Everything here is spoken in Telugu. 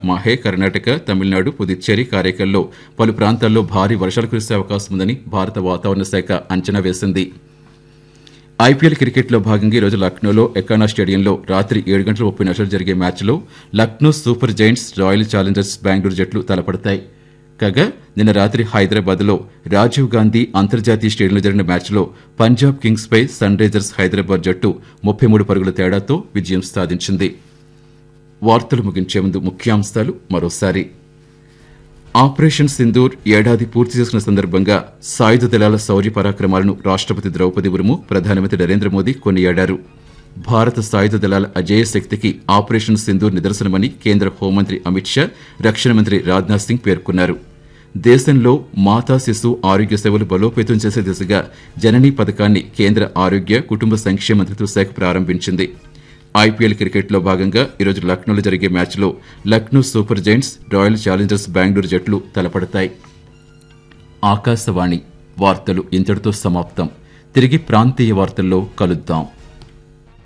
మాహే కర్ణాటక తమిళనాడు పుదుచ్చేరి కారైకల్లో పలు ప్రాంతాల్లో భారీ వర్షాలు కురిసే అవకాశం ఉందని భారత వాతావరణ శాఖ అంచనా వేసింది ఐపీఎల్ క్రికెట్లో భాగంగా ఈరోజు లక్నోలో ఎకానా స్టేడియంలో రాత్రి ఏడు గంటల ముప్పై నిమిషాలు జరిగే మ్యాచ్లో Lucknow super giants royal challengers Bengaluru జట్లు తలపడతాయి కాగా నిన్న రాత్రి హైదరాబాద్లో రాజీవ్ గాంధీ అంతర్జాతీయ స్టేడియంలో జరిగిన మ్యాచ్లో పంజాబ్ కింగ్స్ పై సన్ రైజర్స్ హైదరాబాద్ జట్టు ముప్పై మూడు పరుగుల తేడాతో విజయం సాధించింది వార్తలు ముగించే ముందు ముఖ్యాంశాలు మరోసారి ఆపరేషన్ సింధూర్ ఏడాది పూర్తి చేసుకున్న సందర్భంగా సాయుధ దళాల శౌర్య పరాక్రమాలను రాష్ట్రపతి ద్రౌపది ముర్ము ప్రధానమంత్రి నరేంద్ర మోదీ కొనియాడారు భారత సాయుధ దళాల అజేయ శక్తికి ఆపరేషన్ సింధూర్ నిదర్శనమని కేంద్ర హోంమంత్రి అమిత్ షా రక్షణ మంత్రి రాజ్నాథ్ సింగ్ పేర్కొన్నారు దేశంలో మాతా శిశు ఆరోగ్య సేవలు బలోపేతం చేసే దిశగా జననీ పథకాన్ని కేంద్ర ఆరోగ్య కుటుంబ సంక్షేమ మంత్రిత్వ శాఖ ప్రారంభించింది ఐపీఎల్ క్రికెట్లో భాగంగా ఈరోజు లక్నోలో జరిగే మ్యాచ్లో Lucknow super giants royal challengers Bengaluru జట్లు తలపడతాయి ఆకాశవాణి వార్తలు ఇంతటితో సమాప్తం తిరిగి ప్రాంతీయ వార్తల్లో కలుద్దాం